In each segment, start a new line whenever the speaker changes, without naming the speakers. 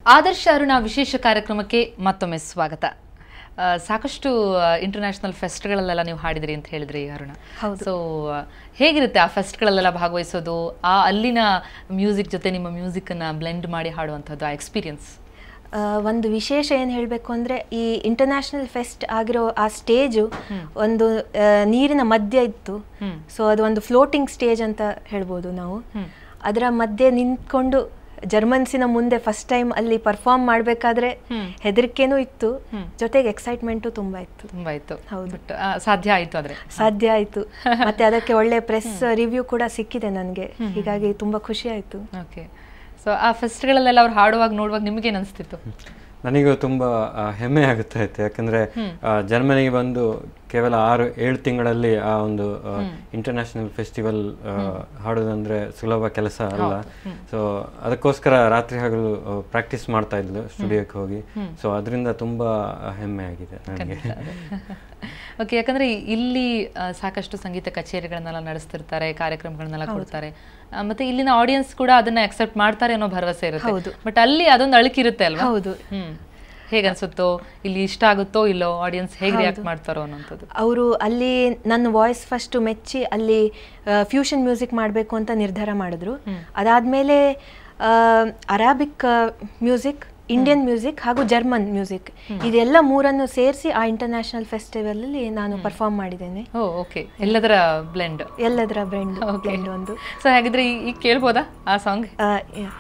ಆದರ್ಶ ಅರುಣ ವಿಶೇಷ ಕಾರ್ಯಕ್ರಮಕ್ಕೆ ಮತ್ತೊಮ್ಮೆ ಸ್ವಾಗತ ಆ, ಸಾಕಷ್ಟು ಇಂಟರ್ನ್ಯಾಷನಲ್ ಫೆಸ್ಟ್ಗಳಲ್ಲೆಲ್ಲ ನೀವು ಹಾಡಿದ್ರಿ ಅಂತ ಹೇಳಿದ್ರಿ ಅರುಣ
ಹೌದು.
ಸೊ ಹೇಗಿರುತ್ತೆ ಆ ಫೆಸ್ಟ್ಗಳಲ್ಲೆಲ್ಲ ಭಾಗವಹಿಸೋದು ಆ ಅಲ್ಲಿನ ಮ್ಯೂಸಿಕ್ ಜೊತೆ ನಿಮ್ಮ ಮ್ಯೂಸಿಕನ್ನು ಬ್ಲೆಂಡ್ ಮಾಡಿ ಹಾಡುವಂಥದ್ದು ಆ ಎಕ್ಸ್ಪೀರಿಯನ್ಸ್
ಆ, ಒಂದು ವಿಶೇಷ ಏನು ಹೇಳಬೇಕು ಅಂದರೆ ಈ ಇಂಟರ್ನ್ಯಾಷನಲ್ ಫೆಸ್ಟ್ ಆಗಿರೋ ಆ ಸ್ಟೇಜು ಒಂದು ಆ, ನೀರಿನ ಮಧ್ಯ ಇತ್ತು
ಹ್ಮ್.
ಸೊ ಅದು ಒಂದು ಫ್ಲೋಟಿಂಗ್ ಸ್ಟೇಜ್ ಅಂತ ಹೇಳ್ಬೋದು ನಾವು ಅದರ ಮಧ್ಯೆ ನಿಂತ್ಕೊಂಡು ಜರ್ಮನ್ಸಿನ ಮುಂದೆ ಫಸ್ಟ್ ಟೈಮ್ ಅಲ್ಲಿ ಪರ್ಫಾರ್ಮ್ ಮಾಡಬೇಕಾದ್ರೆ
ಹ್ಮ್.
ಹೆದರಿಕೆನೂ ಇತ್ತು
ಹ್ಮ್.
ಜೊತೆಗೆ ಎಕ್ಸೈಟ್ಮೆಂಟು ತುಂಬ ಇತ್ತು
ತುಂಬ ಇತ್ತು
ಹೌದು.
ಬಟ್ ಸಾಧ್ಯ ಆಯಿತು ಆದರೆ
ಸಾಧ್ಯ ಆಯಿತು ಮತ್ತೆ ಅದಕ್ಕೆ ಒಳ್ಳೆ ಪ್ರೆಸ್ ರಿವ್ಯೂ ಕೂಡ ಸಿಕ್ಕಿದೆ ನನಗೆ ಹೀಗಾಗಿ ತುಂಬ ಖುಷಿ ಆಯಿತು
ಓಕೆ ಸೊ ಆ ಫೆಸ್ಟ್ಗಳಲ್ಲೆಲ್ಲ ಅವ್ರು ಹಾಡುವಾಗ ನೋಡುವಾಗ ನಿಮಗೇನು ಅನಿಸ್ತಿತ್ತು
ನನಗೂ ತುಂಬ ಆ, ಹೆಮ್ಮೆ ಆಗುತ್ತಾ ಇತ್ತು ಯಾಕಂದರೆ ಜರ್ಮನಿಗೆ ಬಂದು ಕೇವಲ ಆರು ಏಳು ತಿಂಗಳಲ್ಲಿ ಆ ಒಂದು ಇಂಟರ್ನ್ಯಾಷನಲ್ ಫೆಸ್ಟಿವಲ್ ಹಾಡೋದಂದ್ರೆ ಸುಲಭ ಕೆಲಸ ಅಲ್ಲ ಸೊ ಅದಕ್ಕೋಸ್ಕರ ರಾತ್ರಿ ಹಗಲು ಪ್ರಾಕ್ಟೀಸ್ ಮಾಡ್ತಾ ಇದ್ಲು ಸ್ಟುಡಿಯೋಕ್ಕೆ ಹೋಗಿ ಸೊ ಅದರಿಂದ ತುಂಬ ಹೆಮ್ಮೆ ಆಗಿದೆ ನನಗೆ
ಓಕೆ ಯಾಕಂದ್ರೆ ಇಲ್ಲಿ ಆ, ಸಾಕಷ್ಟು ಸಂಗೀತ ಕಚೇರಿಗಳನ್ನೆಲ್ಲ ನಡೆಸ್ತಿರ್ತಾರೆ ಕಾರ್ಯಕ್ರಮಗಳನ್ನೆಲ್ಲ ಕೊಡ್ತಾರೆ ಆ, ಮತ್ತೆ ಇಲ್ಲಿನ ಆಡಿಯನ್ಸ್ ಕೂಡ ಅದನ್ನ ಅಕ್ಸೆಪ್ಟ್ ಮಾಡ್ತಾರೆ ಅನ್ನೋ ಭರವಸೆ ಇರುತ್ತೆ
ಹೌದು.
ಬಟ್ ಅಲ್ಲಿ ಅದೊಂದು ಅಳುಕಿರುತ್ತೆ ಅಲ್ವಾ
ಹೌದು.
ಹ್ಮ್ ಹೇಗನ್ಸುತ್ತೋ ಇಲ್ಲಿ ಇಷ್ಟ ಆಗುತ್ತೋ ಇಲ್ಲೋ ಆಡಿಯನ್ಸ್ ಹೇಗೆ ರಿಯಾಕ್ಟ್ ಮಾಡ್ತಾರೋ ಅನ್ನೋಂಥದ್ದು
ಅವರು ಅಲ್ಲಿ ನನ್ನ ವಾಯ್ಸ್ ಫಸ್ಟು ಮೆಚ್ಚಿ ಅಲ್ಲಿ ಫ್ಯೂಷನ್ ಮ್ಯೂಸಿಕ್ ಮಾಡಬೇಕು ಅಂತ ನಿರ್ಧಾರ ಮಾಡಿದ್ರು ಅದಾದಮೇಲೆ ಅರಾಬಿಕ್ ಮ್ಯೂಸಿಕ್ ಇಂಡಿಯನ್ ಮ್ಯೂಸಿಕ್ ಹಾಗೂ ಜರ್ಮನ್ ಮ್ಯೂಸಿಕ್ ಇದೆಲ್ಲ ಮೂರನ್ನು ಸೇರಿಸಿ ಆ ಇಂಟರ್ನ್ಯಾಷನಲ್ ಫೆಸ್ಟಿವಲಲ್ಲಿ ನಾನು ಪರ್ಫಾರ್ಮ್ ಮಾಡಿದ್ದೇನೆ
ಓ ಓಕೆ ಎಲ್ಲದರ ಬ್ಲೆಂಡ್
ಎಲ್ಲದರ ಬ್ರೆಂಡ್
ಓಕೆ
ಬ್ಲೆಂಡ್ ಒಂದು
ಸೊ ಹಾಗಿದ್ರೆ ಈ- ಈಗ ಕೇಳ್ಬೋದಾ ಆ ಸಾಂಗ್
ಆ, yeah.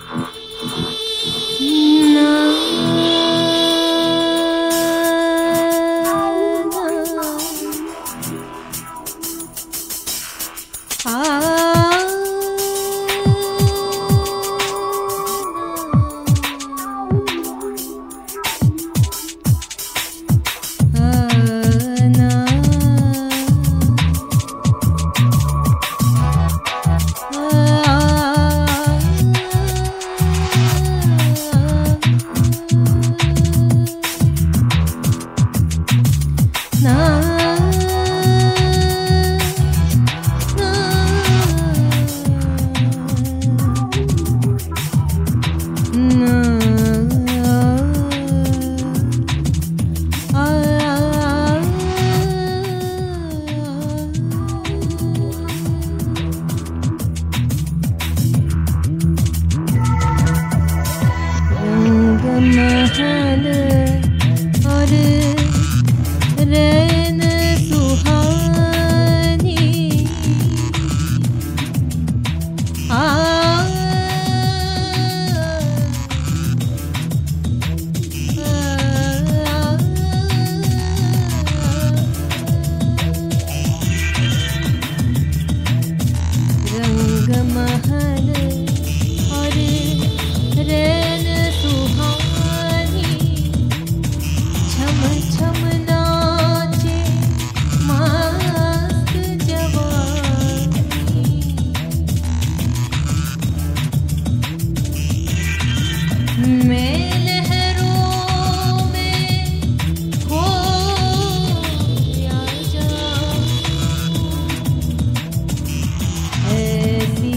रंगमहल और रैन सुहानी आ रंगमहल और रैन सुहानी छम छम नाचे मस्त जवानी मैं लहरों में खो जाऊं ऐसी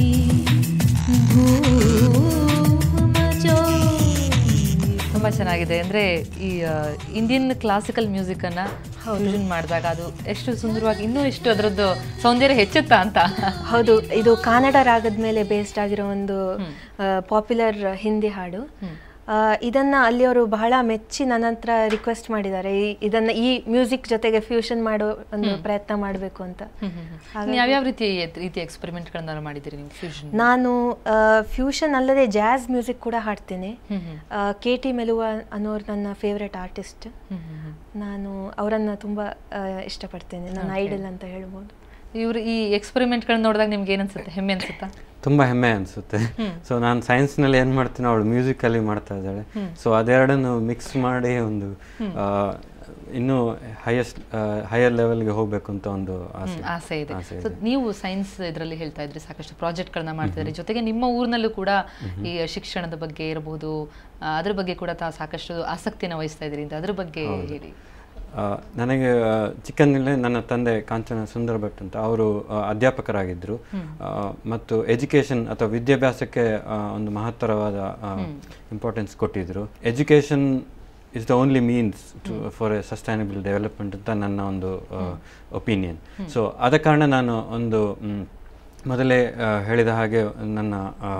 धूम मचाऊं
ತುಂಬಾ ಚೆನ್ನಾಗಿದೆ ಅಂದ್ರೆ ಈ ಇಂಡಿಯನ್ ಕ್ಲಾಸಿಕಲ್ ಮ್ಯೂಸಿಕ್ ಅನ್ನ ಫ್ಯೂಷನ್ ಮಾಡಿದಾಗ ಅದು ಎಷ್ಟು ಸುಂದರವಾಗಿ ಇನ್ನೂ ಎಷ್ಟು ಅದರದ್ದು ಸೌಂದರ್ಯ ಹೆಚ್ಚುತ್ತಾ ಅಂತ
ಹೌದು ಇದು ಕನ್ನಡ ರಾಗದ ಮೇಲೆ ಬೇಸ್ಡ್ ಆಗಿರೋ ಒಂದು ಪಾಪ್ಯುಲರ್ ಹಿಂದಿ ಹಾಡು ಆ, ಇದನ್ನ ಅಲ್ಲಿಯವರು ಬಹಳ ಮೆಚ್ಚಿ ನನ್ನ ಹತ್ರ ರಿಕ್ವೆಸ್ಟ್ ಮಾಡಿದ್ದಾರೆ ಈ- ಇದನ್ನ ಈ ಮ್ಯೂಸಿಕ್ ಜೊತೆಗೆ ಫ್ಯೂಷನ್ ಮಾಡೋ ಒಂದು ಪ್ರಯತ್ನ ಮಾಡಬೇಕು ಅಂತ
ಇನ್ನು ಯಾವ್ಯಾವ ರೀತಿ ರೀತಿ ಎಕ್ಸ್ಪೆರಿಮೆಂಟ್ಗಳನ್ನ ಮಾಡಿದ್ದೀರಿ ನೀವು ಫ್ಯೂಷನ್
ನಾನು ಫ್ಯೂಷನ್ ಅಲ್ಲದೆ ಜಾಝ್ ಮ್ಯೂಸಿಕ್ ಕೂಡ ಹಾಡ್ತೇನೆ ಕೆ ಟಿ ಮೆಲುವ ಅನ್ನೋರು ನನ್ನ ಫೇವ್ರೆಟ್ ಆರ್ಟಿಸ್ಟ್ ನಾನು ಅವರನ್ನು ತುಂಬ ಇಷ್ಟಪಡ್ತೇನೆ ನನ್ನ ಐಡಲ್ ಅಂತ ಹೇಳ್ಬೋದು
ಇವ್ರು ಈ ಎಕ್ಸ್ಪೆರಿಮೆಂಟ್ಗಳನ್ನ ನೋಡಿದಾಗ ನಿಮ್ಗೆ ಏನ್ ಅನ್ಸುತ್ತೆ ಹೆಮ್ಮೆ ಅನ್ಸುತ್ತಾ
ತುಂಬ ಹೆಮ್ಮೆ ಅನಿಸುತ್ತೆ ಸೊ ನಾನು ಸೈನ್ಸ್ನಲ್ಲಿ ಏನು ಮಾಡ್ತೀನಿ ಅವಳು ಮ್ಯೂಸಿಕಲ್ಲಿ ಮಾಡ್ತಾ ಇದ್ದಾಳೆ ಸೊ ಅದೆರಡನ್ನು ಮಿಕ್ಸ್ ಮಾಡಿ ಒಂದು ಆ, ಇನ್ನೂ ಹೈಯೆಸ್ಟ್ ಹೈಯರ್ ಲೆವೆಲ್ಗೆ ಹೋಗಬೇಕು ಅಂತ ಒಂದು ಆಸೆ
ಹ್ಮ್, ಆಸೆ ಇದೆ
ಆಸೆ
ಸೊ ನೀವು ಸೈನ್ಸ್ ಇದರಲ್ಲಿ ಹೇಳ್ತಾ ಇದ್ರಿ ಸಾಕಷ್ಟು ಪ್ರಾಜೆಕ್ಟ್ಗಳನ್ನ ಮಾಡ್ತಿದ್ರಿ ಜೊತೆಗೆ ನಿಮ್ಮ ಊರಿನಲ್ಲೂ ಕೂಡ ಈ ಶಿಕ್ಷಣದ ಬಗ್ಗೆ ಇರಬಹುದು ಆ, ಅದ್ರ ಬಗ್ಗೆ ಕೂಡ ತಾ ಸಾಕಷ್ಟು ಆಸಕ್ತಿನ ವಹಿಸ್ತಾ ಇದ್ರಿ ಅಂತ ಅದ್ರ ಬಗ್ಗೆ ಹೇಳಿ
ಆ, ನನಗೆ ಆ, ಚಿಕ್ಕಂದಿನಲ್ಲೇ ನನ್ನ ತಂದೆ ಕಾಂಚನ ಸುಂದರ ಭಟ್ ಅಂತ ಅವರು ಅಧ್ಯಾಪಕರಾಗಿದ್ದರು ಮತ್ತು ಎಜುಕೇಷನ್ ಅಥವಾ ವಿದ್ಯಾಭ್ಯಾಸಕ್ಕೆ ಆ, ಒಂದು ಮಹತ್ತರವಾದ ಇಂಪಾರ್ಟೆನ್ಸ್ ಕೊಟ್ಟಿದ್ದರು education is the only means to for a sustainable development ಅಂತ ನನ್ನ ಒಂದು ಒಪಿನಿಯನ್ ಸೊ ಆದ ಕಾರಣ ನಾನು ಒಂದು ಮ್, ಮೊದಲೇ ಆ, ಹೇಳಿದ ಹಾಗೆ ನನ್ನ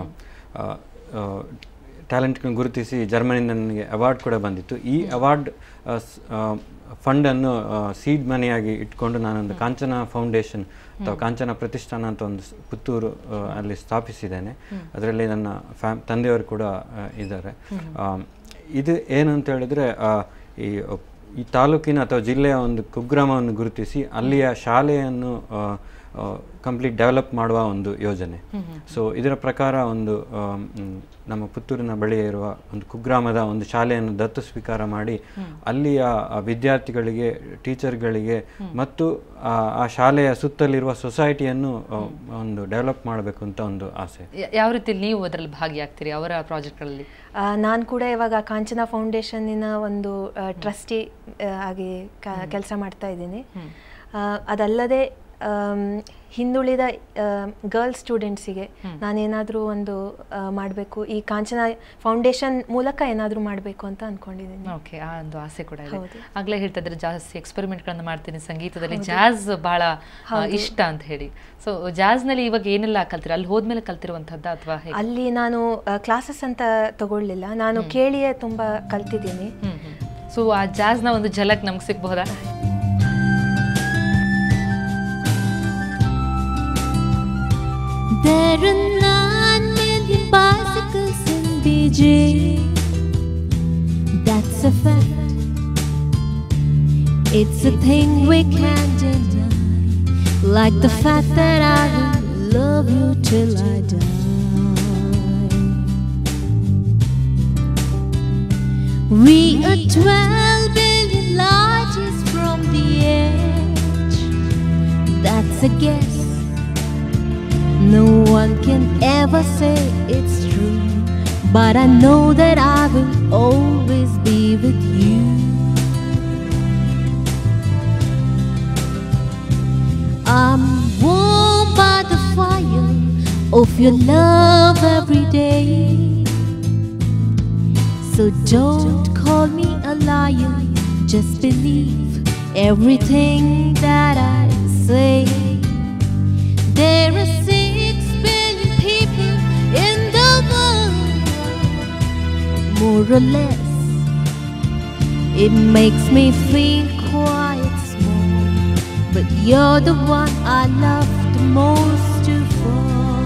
ಟ್ಯಾಲೆಂಟ್ಗಳನ್ನ ಗುರುತಿಸಿ ಜರ್ಮನಿಯಿಂದ ನನಗೆ ಅವಾರ್ಡ್ ಕೂಡ ಬಂದಿತ್ತು ಈ ಅವಾರ್ಡ್ ಫಂಡನ್ನು ಸೀಡ್ ಮನಿಯಾಗಿ ಇಟ್ಕೊಂಡು ನಾನೊಂದು ಕಾಂಚನ ಫೌಂಡೇಶನ್ ಅಥವಾ ಕಾಂಚನ ಪ್ರತಿಷ್ಠಾನ ಅಂತ ಒಂದು ಸ್- ಪುತ್ತೂರು ಆ, ಅಲ್ಲಿ ಸ್ಥಾಪಿಸಿದ್ದೇನೆ ಅದರಲ್ಲಿ ನನ್ನ ಫ್ಯಾಮ್ ತಂದೆಯವರು ಕೂಡ ಆ, ಇದ್ದಾರೆ ಆಮ್, ಇದು ಏನು ಅಂತ ಹೇಳಿದ್ರೆ ಆ, ಈ ಈ ತಾಲೂಕಿನ ಅಥವಾ ಜಿಲ್ಲೆಯ ಒಂದು ಕುಗ್ರಾಮವನ್ನು ಗುರುತಿಸಿ ಅಲ್ಲಿಯ ಶಾಲೆಯನ್ನು ಕಂಪ್ಲೀಟ್ ಡೆವಲಪ್ ಮಾಡುವ ಒಂದು ಯೋಜನೆ ಸೊ ಇದರ ಪ್ರಕಾರ ಒಂದು ಆ, ಮ್, ನಮ್ಮ ಪುತ್ತೂರಿನ ಬಳಿ ಇರುವ ಒಂದು ಕುಗ್ರಾಮದ ಒಂದು ಶಾಲೆಯನ್ನು ದತ್ತು ಸ್ವೀಕಾರ ಮಾಡಿ ಅಲ್ಲಿಯ ಆ ವಿದ್ಯಾರ್ಥಿಗಳಿಗೆ ಟೀಚರ್ಗಳಿಗೆ ಮತ್ತು ಆ ಆ ಶಾಲೆಯ ಸುತ್ತಲಿರುವ ಸೊಸೈಟಿಯನ್ನು ಆ, ಒಂದು ಡೆವಲಪ್ ಮಾಡಬೇಕು ಅಂತ ಒಂದು ಆಸೆ
ಯ- ಯಾವ ರೀತಿ ನೀವು ಅದರಲ್ಲಿ ಭಾಗಿಯಾಗ್ತೀರಿ ಅವರ ಪ್ರಾಜೆಕ್ಟ್ಗಳಲ್ಲಿ
ನಾನು ಕೂಡ ಇವಾಗ ಕಾಂಚನ ಫೌಂಡೇಶನ್ನಿನ ಒಂದು ಟ್ರಸ್ಟಿ ಆಗಿ ಕೆಲಸ ಮಾಡ್ತಾ ಇದ್ದೀನಿ ಆ, ಅದಲ್ಲದೆ ಆಮ್, ಹಿಂದುಳಿದ ಗರ್ಲ್ಸ್ ಸ್ಟೂಡೆಂಟ್ಸಿಗೆ ನಾನೇನಾದರೂ ಒಂದು ಮಾಡಬೇಕು ಈ ಕಾಂಚನ ಫೌಂಡೇಶನ್ ಮೂಲಕ ಏನಾದರೂ ಮಾಡಬೇಕು ಅಂತ ಅಂದ್ಕೊಂಡಿದ್ದೀನಿ
ಓಕೆ ಆ ಒಂದು ಆಸೆ ಕೂಡ ಇದೆ
ಹೌದು.
ಆಗ್ಲೇ ಹೇಳ್ತಾ ಇದ್ರೆ ಜಾಸ್ತಿ ಎಕ್ಸ್ಪೆರಿಮೆಂಟ್ಗಳನ್ನ ಮಾಡ್ತೀನಿ ಸಂಗೀತದಲ್ಲಿ ಜಾಝ್ ಬಹಳ ಆ, ಇಷ್ಟ ಅಂತ ಹೇಳಿ ಸೊ ಜಾಝ್ನಲ್ಲಿ ಇವಾಗ ಏನೆಲ್ಲ ಕಲ್ತಿರ ಅಲ್ಲಿ ಹೋದ್ಮೇಲೆ ಕಲ್ತಿರುವಂತಹದ್ದ ಅಥವಾ ಹೇಗೆ
ಅಲ್ಲಿ ನಾನು ಕ್ಲಾಸಸ್ ಅಂತ ತಗೊಳ್ಳಿಲ್ಲ ನಾನು ಕೇಳಿಯೇ ತುಂಬ ಕಲ್ತಿದ್ದೀನಿ
ಹ್ಮ್ ಸೊ ಆ ಜಾಝ್ನ ಒಂದು ಝಲಕ್ ನಮ್ಗೆ ಸಿಗ್ಬಹುದಾ
There are nine million bicycles in Beijing. That's a fact. It's a thing we can't deny. Like the fact that I will love you till I die. We are 12 billion light years from the edge. That's a guess. No one can ever say it's true, but I know that I will always be with you. I'm warmed by the fire of your love every day. So don't call me a liar, just believe everything that I say. There are six billion people in the world, more or less. It makes me feel quite small, but you're the one I love the most of all.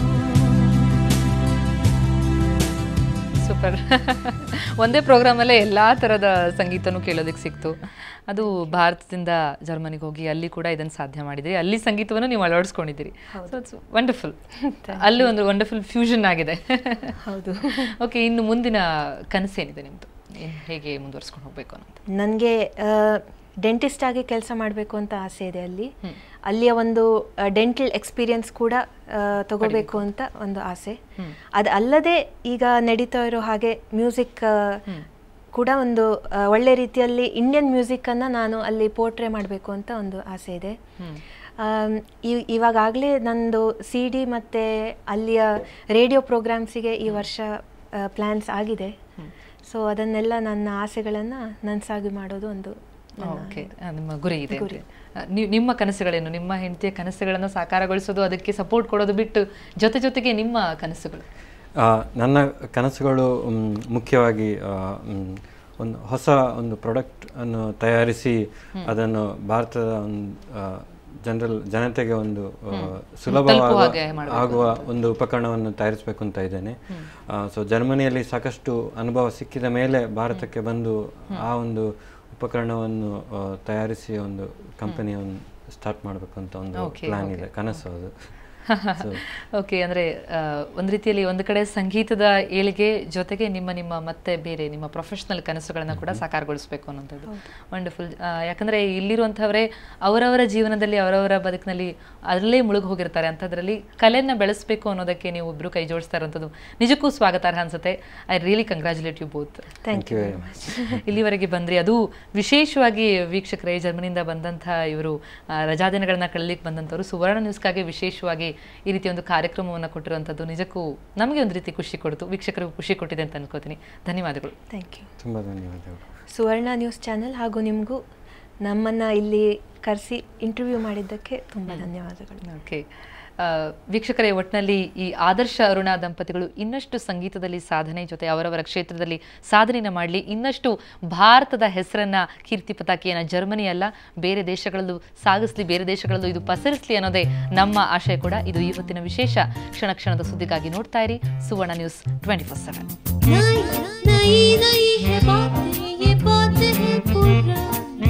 Super ಒಂದೇ ಪ್ರೋಗ್ರಾಮಲ್ಲೇ ಎಲ್ಲ ಥರದ ಸಂಗೀತನೂ ಕೇಳೋದಕ್ಕೆ ಸಿಕ್ತು ಅದು ಭಾರತದಿಂದ ಜರ್ಮನಿಗೆ ಹೋಗಿ ಅಲ್ಲಿ ಕೂಡ ಇದನ್ನು ಸಾಧ್ಯ ಮಾಡಿದಿರಿ ಅಲ್ಲಿ ಸಂಗೀತವನ್ನು ನೀವು ಅಳವಡಿಸ್ಕೊಂಡಿದ್ದೀರಿ ಸೊ ಇಟ್ಸ್ ವಂಡರ್ಫುಲ್ ಅಲ್ಲಿ ಒಂದು ವಂಡರ್ಫುಲ್ ಫ್ಯೂಷನ್ ಆಗಿದೆ
ಹೌದು
ಓಕೆ ಇನ್ನು ಮುಂದಿನ ಕನಸೇನಿದೆ ನಿಮ್ಮದು ಏನು ಹೇಗೆ ಮುಂದುವರ್ಸ್ಕೊಂಡು ಹೋಗ್ಬೇಕು ಅನ್ನೋದು
ನನಗೆ ಡೆಂಟಿಸ್ಟ್ ಆಗಿ ಕೆಲಸ ಮಾಡಬೇಕು ಅಂತ ಆಸೆ ಇದೆ ಅಲ್ಲಿ ಅಲ್ಲಿಯ ಒಂದು ಡೆಂಟಲ್ ಎಕ್ಸ್ಪೀರಿಯನ್ಸ್ ಕೂಡ ಆ, ತಗೋಬೇಕು ಅಂತ ಒಂದು ಆಸೆ ಅದು ಅಲ್ಲದೆ ಈಗ ನಡೀತಾ ಇರೋ ಹಾಗೆ ಮ್ಯೂಸಿಕ್ ಕೂಡ ಒಂದು ಆ, ಒಳ್ಳೆ ರೀತಿಯಲ್ಲಿ ಇಂಡಿಯನ್ ಮ್ಯೂಸಿಕ್ಕನ್ನು ನಾನು ಅಲ್ಲಿ ಪೋರ್ಟ್ರೇ ಮಾಡಬೇಕು ಅಂತ ಒಂದು ಆಸೆ ಇದೆ ಆಮ್, ಇ- ಇವಾಗಾಗಲೇ ನಂದು ಸಿ ಡಿ ಮತ್ತು ಅಲ್ಲಿಯ ರೇಡಿಯೋ ಪ್ರೋಗ್ರಾಮ್ಸಿಗೆ ಈ ವರ್ಷ ಪ್ಲ್ಯಾನ್ಸ್ ಆಗಿದೆ ಸೊ ಅದನ್ನೆಲ್ಲ ನನ್ನ ಆಸೆಗಳನ್ನು ನನ್ಸಾಗಿ ಮಾಡೋದು ಒಂದು ನನ್ನ
ಓಕೆ ನಿಮ್ಮ ಗುರಿ ಇದೆ
ಗುರಿ.
ಆ, ನೀವು ನಿಮ್ಮ ಕನಸುಗಳೇನು ನಿಮ್ಮ ಹೆಂಡತಿಯ ಕನಸುಗಳನ್ನು ಸಾಕಾರಗೊಳಿಸೋದು ಅದಕ್ಕೆ ಸಪೋರ್ಟ್ ಕೊಡೋದು ಬಿಟ್ಟು ಜೊತೆ ಜೊತೆಗೆ ನಿಮ್ಮ ಕನಸುಗಳು
ಆ, ನನ್ನ ಕನಸುಗಳು ಮ್, ಮುಖ್ಯವಾಗಿ ಆ, ಮ್, ಒಂದು ಹೊಸ ಒಂದು ಪ್ರಾಡಕ್ಟ್ ಅನ್ನು ತಯಾರಿಸಿ ಅದನ್ನು ಭಾರತದ ಒಂದು ಜನರಲ್ ಜನತೆಗೆ ಒಂದು ಆ, ಸುಲಭವಾದ
ಹಾಗೆ ಮಾಡ್ಬೇಕು
ಆಗುವ ಒಂದು ಉಪಕರಣವನ್ನು ತಯಾರಿಸಬೇಕು ಅಂತ ಇದ್ದೇನೆ ಸೊ ಜರ್ಮನಿಯಲ್ಲಿ ಸಾಕಷ್ಟು ಅನುಭವ ಸಿಕ್ಕಿದ ಮೇಲೆ ಭಾರತಕ್ಕೆ ಬಂದು ಆ ಒಂದು ಉಪಕರಣವನ್ನು ಆ, ತಯಾರಿಸಿ ಒಂದು ಕಂಪನಿಯನ್ನು ಸ್ಟಾರ್ಟ್ ಮಾಡಬೇಕು ಅಂತ ಒಂದು
Okay,
ಪ್ಲಾನ್ ಇದೆ ಕನಸು ಅದು
ಓಕೆ ಅಂದರೆ ಒಂದು ರೀತಿಯಲ್ಲಿ ಒಂದು ಕಡೆ ಸಂಗೀತದ ಏಳಿಗೆ ಜೊತೆಗೆ ನಿಮ್ಮ ನಿಮ್ಮ ಮತ್ತೆ ಬೇರೆ ನಿಮ್ಮ ಪ್ರೊಫೆಷನಲ್ ಕನಸುಗಳನ್ನು ಕೂಡ ಸಾಕಾರಗೊಳಿಸಬೇಕು ಅನ್ನೋಂಥದ್ದು ವಂಡರ್ಫುಲ್ ಯಾಕಂದರೆ ಇಲ್ಲಿರುವಂಥವರೇ ಅವರವರ ಜೀವನದಲ್ಲಿ ಅವರವರ ಬದುಕಿನಲ್ಲಿ ಅದರಲ್ಲೇ ಮುಳುಗಿ ಹೋಗಿರ್ತಾರೆ ಅಂಥದ್ರಲ್ಲಿ ಕಲೆಯನ್ನು ಬೆಳೆಸಬೇಕು ಅನ್ನೋದಕ್ಕೆ ನೀವು ಇಬ್ಬರು ಕೈ ಜೋಡಿಸ್ತಾ ಇರೋಂಥದ್ದು ನಿಜಕ್ಕೂ ಸ್ವಾಗತಾರ್ಹ ಅನ್ಸುತ್ತೆ I really congratulate you both
thank you
very much
ಇಲ್ಲಿವರೆಗೆ ಬಂದ್ರಿ ಅದು ವಿಶೇಷವಾಗಿ ವೀಕ್ಷಕರೇ ಜರ್ಮನಿಯಿಂದ ಬಂದಂಥ ಇವರು ಆ, ರಜಾದಿನಗಳನ್ನ ಕಳಲಿಕ್ಕೆ ಬಂದಂಥವ್ರು ಸುವರ್ಣ ನ್ಯೂಸ್ಗಾಗಿ ವಿಶೇಷವಾಗಿ ಈ ರೀತಿ ಒಂದು ಕಾರ್ಯಕ್ರಮವನ್ನು ಕೊಟ್ಟಿರುವಂಥದ್ದು ನಿಜಕ್ಕೂ ನಮಗೆ ಒಂದು ರೀತಿ ಖುಷಿ ಕೊಡ್ತು ವೀಕ್ಷಕರಿಗೂ ಖುಷಿ ಕೊಟ್ಟಿದೆ ಅಂತ ಅನ್ಕೋತೀನಿ ಧನ್ಯವಾದಗಳು
ಥ್ಯಾಂಕ್ ಯು
ತುಂಬ ಧನ್ಯವಾದಗಳು
ಸುವರ್ಣ ನ್ಯೂಸ್ ಚಾನೆಲ್ ಹಾಗೂ ನಿಮಗೂ ನಮ್ಮನ್ನು ಇಲ್ಲಿ ಕರೆಸಿ ಇಂಟರ್ವ್ಯೂ ಮಾಡಿದ್ದಕ್ಕೆ ತುಂಬ ಧನ್ಯವಾದಗಳು
ಓಕೆ ಆ, ವೀಕ್ಷಕರೇ ಒಟ್ಟಿನಲ್ಲಿ ಈ ಆದರ್ಶ ಅರುಣ ದಂಪತಿಗಳು ಇನ್ನಷ್ಟು ಸಂಗೀತದಲ್ಲಿ ಸಾಧನೆ ಜೊತೆ ಅವರವರ ಕ್ಷೇತ್ರದಲ್ಲಿ ಸಾಧನೆಯನ್ನು ಮಾಡಲಿ ಇನ್ನಷ್ಟು ಭಾರತದ ಹೆಸರನ್ನ ಕೀರ್ತಿ ಪತಾಕಿಯನ್ನು ಜರ್ಮನಿ ಅಲ್ಲ ಬೇರೆ ದೇಶಗಳಲ್ಲೂ ಸಾಗಿಸ್ಲಿ ಬೇರೆ ದೇಶಗಳಲ್ಲೂ ಇದು ಪಸರಿಸಲಿ ಅನ್ನೋದೇ ನಮ್ಮ ಆಶಯ ಕೂಡ ಇದು ಈ ಹೊತ್ತಿನ ವಿಶೇಷ ಕ್ಷಣ ಕ್ಷಣದ ಸುದ್ದಿಗಾಗಿ ನೋಡ್ತಾ ಇರಿ Suvarna news twenty four seven
नई नई नई है बातें ये बातें हैं पुरानी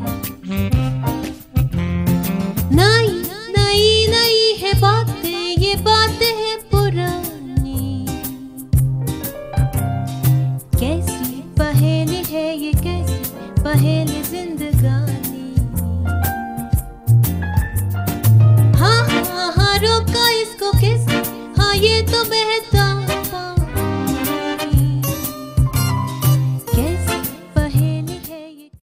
नई नई नई है बातें ये बातें हैं पुरानी कैसी पहेली है ये कैसी पहेली जिंदगानी हाँ हाँ हाँ रोका इसको किस हाँ ये तो बह